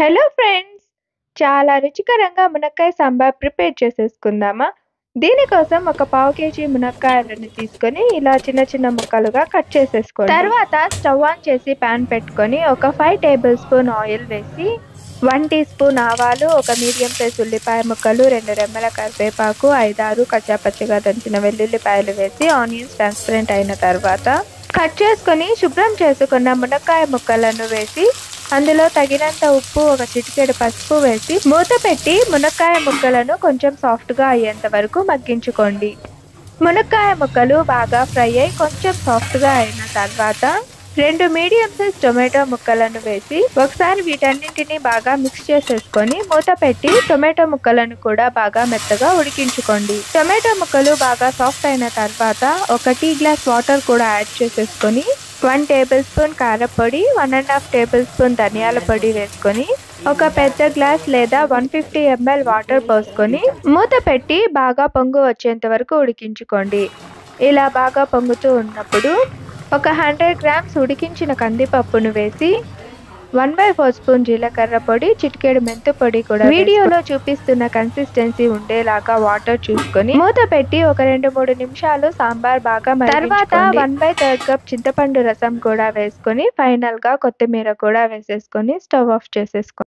hello friends చాలా రుచికరంగా మునక్కాయ సాంబార్ ప్రిపేర్ చేసేసుకుందామా దీనికోసం ఒక పావు కేజీ మునక్కాయలను తీసుకొని ఇలా చిన్న చిన్న ముక్కలుగా కట్ చేసేసుకోండి తర్వాత స్టవ్ ఆన్ చేసి ప్యాన్ పెట్టుకొని ఒక ఫైవ్ టేబుల్ స్పూన్ ఆయిల్ వేసి వన్ టీ స్పూన్ ఆవాలు ఒక మీడియం సైజ్ ఉల్లిపాయ ముక్కలు రెండు రెమ్మల కరివేపాకు ఐదారు కచ్చాపచ్చిగా దంచిన వెల్లుల్లిపాయలు వేసి ఆనియన్స్ ట్రాన్స్పరెంట్ అయిన తర్వాత కట్ చేసుకొని శుభ్రం చేసుకున్న మునక్కాయ ముక్కలను వేసి అందులో తగినంత ఉప్పు ఒక చిటికెడు పసుపు వేసి మూత పెట్టి మునక్కాయ ముక్కలను కొంచెం సాఫ్ట్గా అయ్యేంత వరకు మగ్గించుకోండి మునక్కాయ ముక్కలు బాగా ఫ్రై అయి కొంచెం సాఫ్ట్గా అయిన తర్వాత రెండు మీడియం సైజ్ టొమాటో ముక్కలను వేసి ఒకసారి వీటన్నింటిని బాగా మిక్స్ చేసేసుకొని మూత పెట్టి టొమాటో ముక్కలను కూడా బాగా మెత్తగా ఉడికించుకోండి టొమాటో ముక్కలు బాగా సాఫ్ట్ అయిన తర్వాత ఒక టీ గ్లాస్ వాటర్ కూడా యాడ్ చేసేసుకొని వన్ టేబుల్ స్పూన్ కారపొడి one and half tablespoon ధనియాల పొడి వేసుకొని ఒక పెద్ద గ్లాస్ లేదా వన్ ఫిఫ్టీ ఎంఎల్ వాటర్ పోసుకొని మూత పెట్టి బాగా పొంగు వచ్చేంత వరకు ఉడికించుకోండి ఇలా బాగా పొంగుతూ ఉన్నప్పుడు ఒక హండ్రెడ్ గ్రామ్స్ ఉడికించిన కందిపప్పును వేసి వన్ బై ఫోర్ స్పూన్ జీలకర్ర పొడి చిటికెడు మెంతు పొడి కూడా వీడియోలో చూపిస్తున్న కన్సిస్టెన్సీ ఉండేలాగా వాటర్ చూసుకొని మూత పెట్టి ఒక రెండు మూడు నిమిషాలు సాంబార్ బాగా తర్వాత వన్ బై థర్డ్ కప్ చింతపండు రసం కూడా వేసుకొని ఫైనల్ గా కొత్తిమీర కూడా వేసేసుకొని స్టవ్ ఆఫ్ చేసేసుకోండి